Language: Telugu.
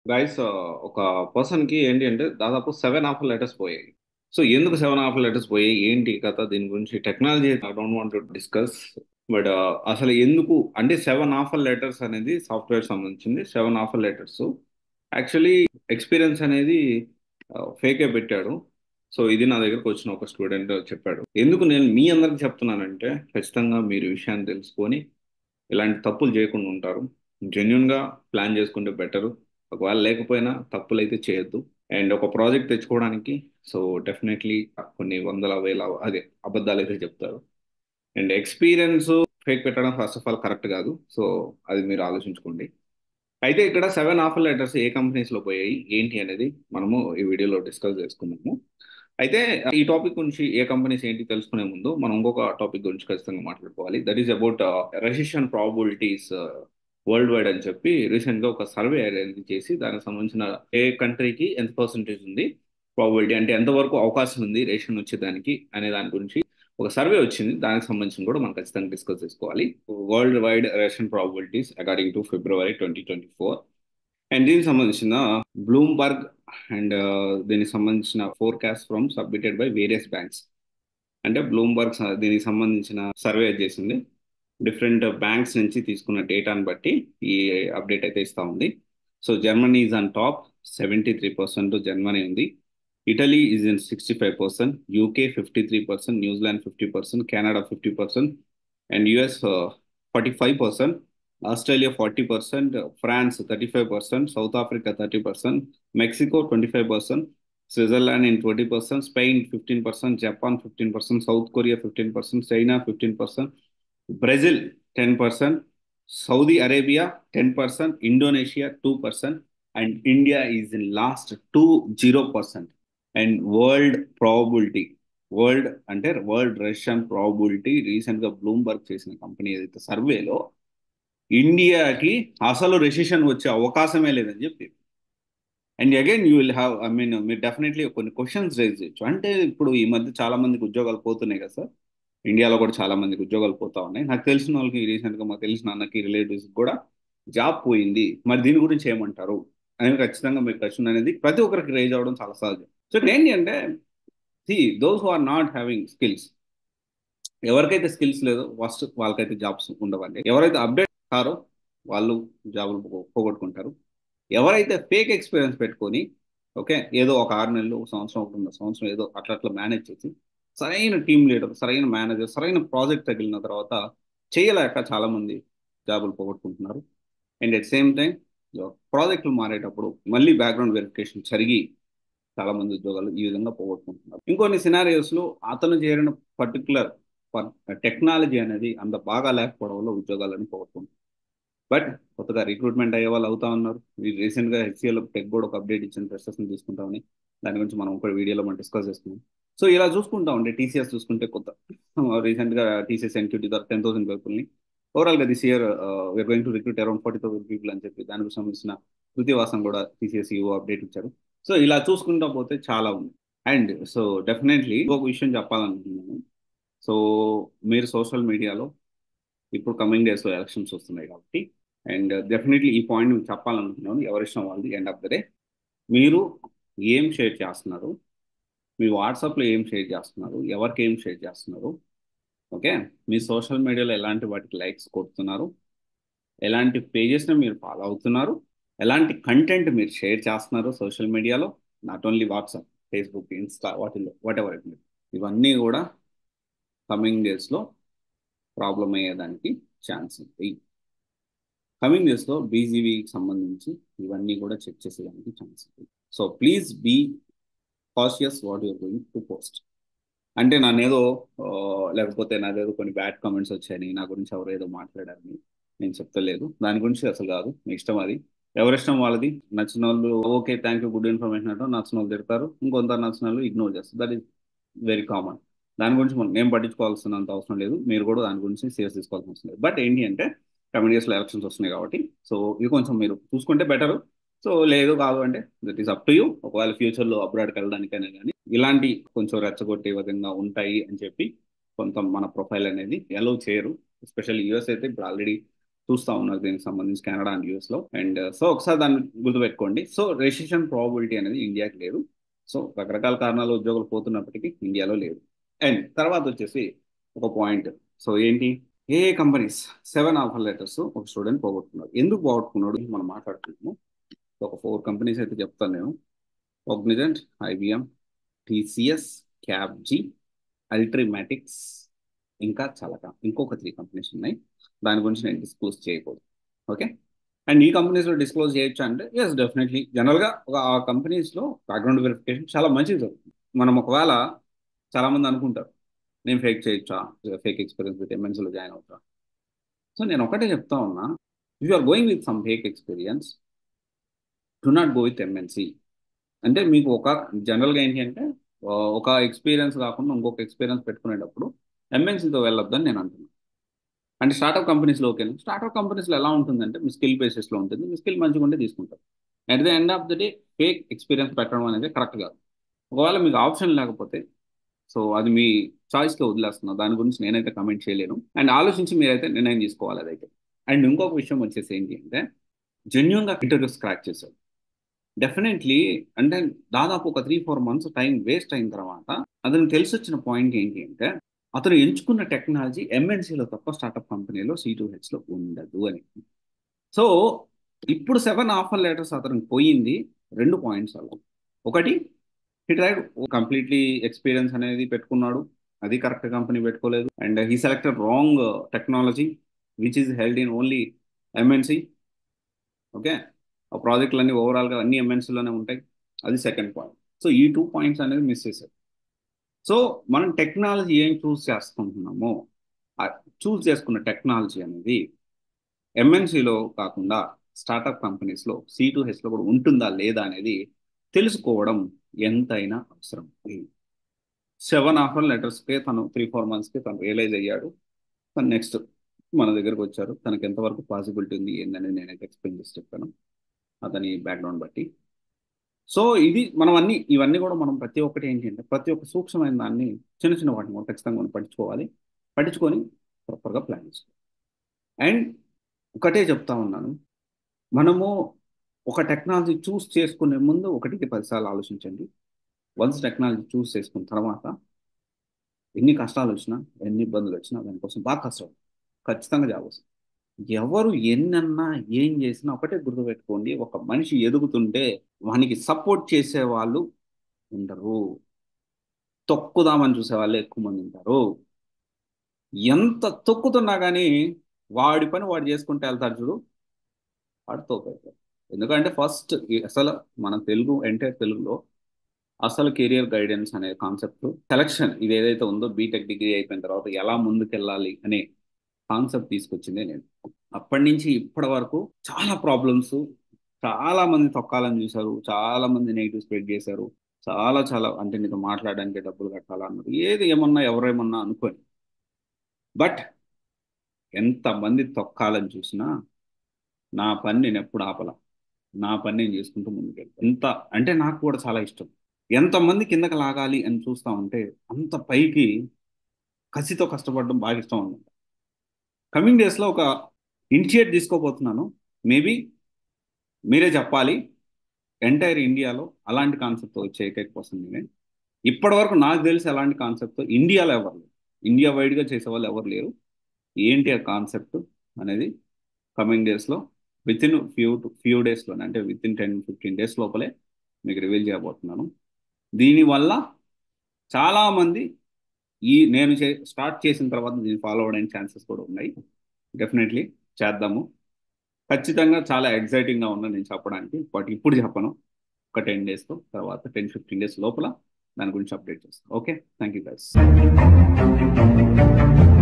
గైస్ ఒక పర్సన్‌కి ఏంటి అంటే దాదాపు 7 ఆఫర్ లెటర్స్ పోయాయి. సో, ఎందుకు 7 ఆఫర్ లెటర్స్ పోయాయి? ఏంటి కథ? దీని గురించి technology I don't want to discuss. But అసలు ఎందుకు అంటే 7 ఆఫర్ లెటర్స్ అనేది సాఫ్ట్‌వేర్ సంబంధించింది. 7 ఆఫర్ లెటర్స్. యాక్చువల్లీ ఎక్స్‌పీరియన్స్ అనేది ఆహ్, ఫేకే పెట్టాడు. సో, ఇది నా దగ్గరకు వచ్చిన ఒక స్టూడెంట్ చెప్పాడు. ఎందుకు నేను మీ అందరికి చెప్తున్నానంటే ఖచ్చితంగా మీరు ఈ విషయాన్ని తెలుసుకొని ఇలాంటి తప్పులు చేయకుండా ఉంటారు. జెన్యూన్‌గా ప్లాన్ చేసుకుంటే బెటరు. ఒకవేళ లేకపోయినా తప్పులైతే చేయొద్దు. అండ్ ఒక ప్రాజెక్ట్ తెచ్చుకోవడానికి సో, డెఫినైట్‌లీ కొన్ని వందల, వేల అదే అబద్ధాలైతే చెప్తారు. అండ్ ఎక్స్‌పీరియన్స్ ఫేక్ పెట్టడం ఫస్ట్ ఆఫ్ ఆల్ కరెక్ట్ కాదు. సో, అది మీరు ఆలోచించుకోండి. అయితే ఇక్కడ 7 ఆఫర్ లెటర్స్ ఏ కంపెనీస్‌లో పోయాయి? ఏంటి అనేది మనము ఈ వీడియోలో డిస్కస్ చేసుకుందాము. అయితే ఈ టాపిక్ గురించి ఏ కంపెనీస్ ఏంటి తెలుసుకునే ముందు మనం ఇంకొక టాపిక్ గురించి ఖచ్చితంగా మాట్లాడుకోవాలి. That is about recession probabilities world wide అని చెప్పి రీసెంట్‌గా ఒక సర్వే అనేది చేసి దానికి సంబంధించిన ఏ కంట్రీకి ఎంత పర్సెంటేజ్ ఉంది ప్రాబబిలిటీ అంటే ఎంతవరకు అవకాశం ఉంది రేషన్ వచ్చేదానికి అనే దాని గురించి ఒక సర్వే వచ్చింది. దానికి సంబంధించి కూడా మనం ఖచ్చితంగా డిస్కస్ చేసుకోవాలి. World wide recession probabilities according to February 2024 and దీనికి సంబంధించిన బ్లూంబర్గ్ అండ్ దీనికి సంబంధించిన forecast from submitted by various banks. అంటే బ్లూంబర్గ్ స దీనికి సంబంధించిన సర్వే చేసింది. డిఫరెంట్ బ్యాంక్స్ నుంచి తీసుకున్న డేటాను బట్టి ఈ అప్డేట్ అయితే ఇస్తా ఉంది. So, Germany is on top 73% Germany ఉంది. Italy is in 65%, UK 53%, New Zealand 50%, Canada 50% and US 45%, Australia 40%, France 35%, South Africa 30%, Mexico 25%, Switzerland in 20%, Spain 15%, Japan 15%, South Korea 15%, China 15%, Brazil 10%, Saudi Arabia 10%, Indonesia 2% and India is in last 20% and world probability world అంటే వరల్డ్ రష్యన్ ప్రాబబిలిటీ రీసెంట్‌గా బ్లూంబర్గ్ చేసిన కంపెనీ ఏదైతే సర్వేలో ఇండియాకి అసలు రెసిషన్ వచ్చే అవకాశమే లేదని చెప్పి. And again you will have I mean మీరు డెఫినెట్‌లీ కొన్ని క్వెషన్స్ రైజ్ చేయొచ్చు. అంటే ఇప్పుడు ఈ మధ్య చాలా మందికి ఉద్యోగాలు పోతున్నాయి కదా సార్! ఇండియాలో కూడా చాలా మందికి ఉద్యోగాలు పోతా ఉన్నాయి. నాకు తెలిసిన వాళ్ళకి రీసెంట్‌గా మాకు తెలిసిన అన్నకి రిలేటివ్స్‌కి కూడా జాబ్ పోయింది. మరి దీని గురించి ఏమంటారు? అనేది ఖచ్చితంగా మీ క్వెషన్ అనేది ప్రతి ఒక్కరికి రైజ్ అవ్వడం చాలా సహజం. సో, ఇక్కడ ఏంటి అంటే see those who are not having skills ఎవరికైతే స్కిల్స్ లేదో ఫస్ట్ వాళ్ళకైతే జాబ్స్ ఉండవండి. ఎవరైతే అప్డేట్ కారో వాళ్ళు జాబులు పో పోగొట్టుకుంటారు. ఎవరైతే ఫేక్ ఎక్స్‌పీరియన్స్ పెట్టుకొని ఓకే. ఏదో ఒక 6 నెలలు, సంవత్సరం, ఒకటిన్నర సంవత్సరం ఏదో అట్లా అట్లా మేనేజ్ చేసి సరైన టీమ్ లీడర్, సరైన మేనేజర్, సరైన ప్రాజెక్ట్ తగిలిన తర్వాత చేయలేక చాలామంది జాబులు పోగొట్టుకుంటున్నారు. అండ్ అట్ సేమ్ టైమ్ ప్రాజెక్టులు మారేటప్పుడు మళ్ళీ బ్యాక్‌గ్రౌండ్ వెరిఫికేషన్ జరిగి చాలామంది ఉద్యోగాలు ఈ విధంగా పోగొట్టుకుంటున్నారు. ఇంకొన్ని సినారియోస్‌లో అతను చేరిన పర్టిక్యులర్ పర్ టెక్నాలజీ అనేది అంత బాగా లేకపోవడం వల్ల ఉద్యోగాలను పోగొట్టుకుంటున్నారు. బట్ కొత్తగా రిక్రూట్‌మెంట్ అయ్యే వాళ్ళు అవుతా ఉన్నారు. రీసెంట్‌గా హెచ్‌సీఎల్‌లో టెక్ కూడా ఒక అప్డేట్ ఇచ్చింది ఫ్రెషర్స్‌ని తీసుకుంటామని. దాని గురించి మనం ఇంకో వీడియోలో మనం డిస్కస్ చేసుకుందాం. సో, ఇలా చూసుకుంటా ఉంటే టీసీఎస్ చూసుకుంటే కొత్త రీసెంట్‌గా టీసీఎస్ ఎన్‌క్యూటీ ద్వారా 10,000 పీపుల్‌ని ఓవరాల్‌గా this year ah, we are going to recruit around 40,000 people అని చెప్పి దానికి సంబంధించిన కృతివాసం కూడా టీసీఎస్ ఈఓ అప్డేట్ ఇచ్చారు. సో, ఇలా చూసుకుంటా పోతే చాలా ఉంది. అండ్ సో, డెఫినెట్‌లీ ఇంకొక విషయం చెప్పాలనుకుంటున్నాను. సో, మీరు సోషల్ మీడియాలో ఇప్పుడు కమింగ్ డేస్‌లో ఎలక్షన్స్ వస్తున్నాయి కాబట్టి అండ్ డెఫినెట్‌లీ ఈ పాయింట్ మీకు చెప్పాలనుకుంటున్నాను. ఎవరిష్టం వాళ్ళది ఎండ్ ఆఫ్ ద డే. మీరు ఏం షేర్ చేస్తున్నారు? మీ వాట్సాప్‌లో ఏం షేర్ చేస్తున్నారు? ఎవరికి ఏం షేర్ చేస్తున్నారు? ఓకే. మీ సోషల్ మీడియాలో ఎలాంటి వాటికి లైక్స్ కొడుతున్నారు? ఎలాంటి పేజెస్‌ని మీరు ఫాలో అవుతున్నారు? ఎలాంటి కంటెంట్ మీరు షేర్ చేస్తున్నారు సోషల్ మీడియాలో? Not only WhatsApp, Facebook, Insta వాటిల్లో వాటెవర్ ఇట్ మే. ఇవన్నీ కూడా కమింగ్ డేస్‌లో ప్రాబ్లమ్ అయ్యేదానికి ఛాన్స్ ఉంది. కమింగ్ డేస్‌లో బీజీవీకి సంబంధించి ఇవన్నీ కూడా చెక్ చేసేదానికి ఛాన్స్ ఉంది. So, please be cautious what you are going to post. అంటే నన్నేదో ఆహ్, లేకపోతే నాదేదో కొన్ని బ్యాడ్ కామెంట్స్ వచ్చాయని, నా గురించి ఎవరో ఏదో మాట్లాడారని నేను చెప్తలేదు. దాని గురించి అసలు కాదు. మీ ఇష్టం అది. ఎవరిష్టం వాళ్ళది. నచ్చినోళ్ళు okay. Thank you good information అంటారు. నచ్చనోళ్ళు తిడతారు. ఇంకొందరు నచ్చనోళ్ళు ఇగ్నోర్ చేస్తారు. That is very common. దాని గురించి మనం నేను పట్టించుకోవాల్సినంత అవసరం లేదు. మీరు కూడా దాని గురించి సీరియస్ తీసుకోవాల్సిన అవసరం లేదు. బట్ ఏంటి అంటే కమింగ్ డేస్‌లో ఎలక్షన్స్ వస్తున్నాయి కాబట్టి సో, ఇది కొంచెం మీరు చూసుకుంటే బెటరు. సో, లేదు కాదు అంటే that is up to you. ఒకవేళ ఫ్యూచర్‌లో అబ్రాడ్‌కి వెళ్ళడానికైనా గానీ ఇలాంటి కొంచెం రెచ్చగొట్టే విధంగా ఉంటాయి అని చెప్పి కొంత మన ప్రొఫైల్ అనేది అలౌ చేయరు. ఎస్పెషల్లీ యూఎస్ అయితే ఇప్పుడు ఆల్రెడీ చూస్తా ఉన్నారు దీనికి సంబంధించి కెనడా అండ్ యూఎస్ లో అండ్ సో ఒకసారి దాన్ని గుర్తుపెట్టుకోండి సో రెసిషన్ ప్రాబిలిటీ అనేది ఇండియాకి లేదు సో రకరకాల కారణాలు ఉద్యోగులు పోతున్నప్పటికీ ఇండియాలో లేదు అండ్ తర్వాత వచ్చేసి ఒక పాయింట్ సో ఏంటి ఏ కంపెనీస్ సెవెన్ ఆఫర్ లెటర్స్ ఒక స్టూడెంట్ పోగొట్టుకున్నాడు ఎందుకు పోగొట్టుకున్నాడు మనం మాట్లాడుతున్నాము ఒక ఫోర్ కంపెనీస్ అయితే చెప్తాను నేను కాగ్నిజెంట్ ఐబిఎం టీసీఎస్ క్యాబ్జీ అల్ట్రిమాటిక్స్ ఇంకా చాలా ఇంకొక త్రీ కంపెనీస్ ఉన్నాయి దాని గురించి నేను డిస్క్లోజ్ చేయకూడదు ఓకే అండ్ ఈ కంపెనీస్లో డిస్క్లోజ్ చేయొచ్చు అంటే ఎస్ డెఫినెట్లీ జనరల్గా ఒక ఆ కంపెనీస్లో బ్యాక్గ్రౌండ్ వెరిఫికేషన్ చాలా మంచిది జరుగుతుంది మనం ఒకవేళ చాలామంది అనుకుంటారు నేను ఫేక్ చేయొచ్చా ఫేక్ ఎక్స్పీరియన్స్ విత్ ఎంఎన్సీలో జాయిన్ అవుతా సో నేను ఒకటే చెప్తా ఉన్నా if you are going with some fake experience do not go with MNC అంటే మీకు ఒక జనరల్గా ఏంటి అంటే ఒక ఎక్స్పీరియన్స్ కాకుండా ఇంకొక ఎక్స్పీరియన్స్ పెట్టుకునేటప్పుడు ఎంఎన్సీతో వెళ్ళొద్దని నేను అంటున్నాను అంటే స్టార్ట్అప్ కంపెనీస్లో ఓకే స్టార్ట్అప్ కంపెనీస్లో ఎలా ఉంటుందంటే మీ స్కిల్ బేసిస్లో ఉంటుంది మీ స్కిల్ మంచిగా ఉంటే తీసుకుంటారు at the end of the day fake experience పెట్టడం అనేది కరెక్ట్ కాదు ఒకవేళ మీకు ఆప్షన్ లేకపోతే సో అది మీ చాయిస్కి వదిలేస్తున్నా దాని గురించి నేనైతే కమెంట్ చేయలేను అండ్ ఆలోచించి మీరైతే నిర్ణయం తీసుకోవాలి అదైతే అండ్ ఇంకొక విషయం వచ్చేసి ఏంటి అంటే జెన్యున్గా ఇంటర్వ్యూస్ క్రాక్ చేశారు డెఫినెట్లీ అంటే దాదాపు ఒక three four months time waste అయిన తర్వాత అతనికి తెలిసి వచ్చిన పాయింట్ ఏంటి అంటే అతను ఎంచుకున్న టెక్నాలజీ ఎంఎన్సీలో తప్ప స్టార్ట్అప్ కంపెనీలో సి టూ హెచ్లో ఉండదు అని సో ఇప్పుడు సెవెన్ ఆఫర్ లెటర్స్ అతనికి పోయింది రెండు పాయింట్స్ అలా ఒకటి హీ ట్రైడ్ కంప్లీట్లీ ఎక్స్పీరియన్స్ అనేది పెట్టుకున్నాడు అది కరెక్ట్ కంపెనీ పెట్టుకోలేదు and he selected wrong technology which is held in only MNC okay ఆ ప్రాజెక్టులు అన్ని ఓవరాల్గా అన్ని ఎంఎన్సీలోనే ఉంటాయి అది సెకండ్ పాయింట్ సో ఈ టూ పాయింట్స్ అనేది మిస్ చేశారు సో మనం టెక్నాలజీ ఏం చూస్ చేసుకుంటున్నామో చూస్ చేసుకున్న టెక్నాలజీ అనేది ఎంఎన్సీలో కాకుండా స్టార్టప్ కంపెనీస్లో సి టు హెచ్లో కూడా ఉంటుందా లేదా అనేది తెలుసుకోవడం ఎంతైనా అవసరం సెవెన్ ఆఫర్ లెటర్స్కే తను త్రీ ఫోర్ మంత్స్కి తను రియలైజ్ అయ్యాడు తను నెక్స్ట్ మన దగ్గరకు వచ్చారు తనకి ఎంతవరకు పాసిబిలిటీ ఉంది ఏందనేది నేనైతే ఎక్స్ప్లెయిన్ చేసి చెప్పాను అతని బ్యాక్గ్రౌండ్ బట్టి సో ఇది మనం అన్ని ఇవన్నీ కూడా మనం ప్రతి ఒక్కటి ఏంటి అంటే ప్రతి ఒక్క సూక్ష్మమైన దాన్ని చిన్న చిన్న వాటిని కూడా ఖచ్చితంగా మనం పట్టించుకోవాలి పట్టించుకొని ప్రాపర్గా ప్లాన్ చేసుకోవాలి అండ్ ఒకటే చెప్తా ఉన్నాను మనము ఒక టెక్నాలజీ చూస్ చేసుకునే ముందు ఒకటికి పదిసార్లు ఆలోచించండి వన్స్ టెక్నాలజీ చూస్ చేసుకున్న తర్వాత ఎన్ని కష్టాలు వచ్చినా ఎన్ని ఇబ్బందులు వచ్చినా దానికోసం బాగా కష్టం ఖచ్చితంగా జాబ్ వస్తుంది ఎవరు ఎన్నన్నా ఏం చేసినా ఒకటే గుర్తుపెట్టుకోండి ఒక మనిషి ఎదుగుతుంటే వానికి సపోర్ట్ చేసే వాళ్ళు ఉండరు తొక్కుదామని చూసే వాళ్ళే ఎక్కువ మంది ఉంటారు ఎంత తొక్కుతున్నా కానీ వాడి పని వాడు చేసుకుంటే వెళ్తాడు చూడు వాడు తోకైతాడు ఎందుకంటే ఫస్ట్ అసలు మన తెలుగు ఎంటైర్ తెలుగులో అసలు కెరియర్ గైడెన్స్ అనే కాన్సెప్ట్ సెలక్షన్ ఇది ఏదైతే ఉందో బీటెక్ డిగ్రీ అయిపోయిన తర్వాత ఎలా ముందుకెళ్ళాలి అనే కాన్సెప్ట్ తీసుకొచ్చిందే నేను అప్పటి నుంచి ఇప్పటి వరకు చాలా ప్రాబ్లమ్స్ చాలా మంది తొక్కాలని చూశారు చాలా మంది నెగిటివ్ స్ప్రెడ్ చేశారు చాలా చాలా అంటే నీతో మాట్లాడడానికి డబ్బులు కట్టాలన్నారు ఏది ఏమన్నా ఎవరేమన్నా అనుకోని బట్ ఎంతమంది తొక్కాలని చూసినా నా పని నేను ఎప్పుడు ఆపల నా పని నేను చేసుకుంటూ ముందుకెళ్ళి ఎంత అంటే నాకు కూడా చాలా ఇష్టం ఎంతమంది కిందకి లాగాలి అని చూస్తా ఉంటే అంత పైకి కసితో కష్టపడడం బాగా ఇష్టం అనమాట కమింగ్ డేస్లో ఒక ఇనిషియేట్ తీసుకోబోతున్నాను మేబీ మీరే చెప్పాలి ఎంటైర్ ఇండియాలో అలాంటి కాన్సెప్ట్ వచ్చే ఏకైక పర్సన్ నేనే ఇప్పటి వరకు నాకు తెలిసి అలాంటి కాన్సెప్ట్ ఇండియాలో ఎవరు లేరు ఇండియా వైడ్గా చేసే వాళ్ళు ఎవరు లేరు ఏంటి ఆ కాన్సెప్ట్ అనేది కమింగ్ డేస్లో విత్ ఇన్ ఫ్యూ ఫ్యూ డేస్లోనే అంటే within ten fifteen days లోపలే మీకు రివీల్ చేయబోతున్నాను దీనివల్ల చాలామంది ఈ నేను చే స్టార్ట్ చేసిన తర్వాత దీన్ని ఫాలో అవడానికి ఛాన్సెస్ కూడా ఉన్నాయి డెఫినెట్లీ చేద్దాము ఖచ్చితంగా చాలా ఎగ్జైటింగ్గా ఉన్నా నేను చెప్పడానికి బట్ ఇప్పుడు చెప్పను ఒక టెన్ డేస్తో తర్వాత టెన్ ఫిఫ్టీన్ డేస్ లోపల దాని గురించి అప్డేట్ చేస్తాను ఓకే థ్యాంక్ యూ గైస్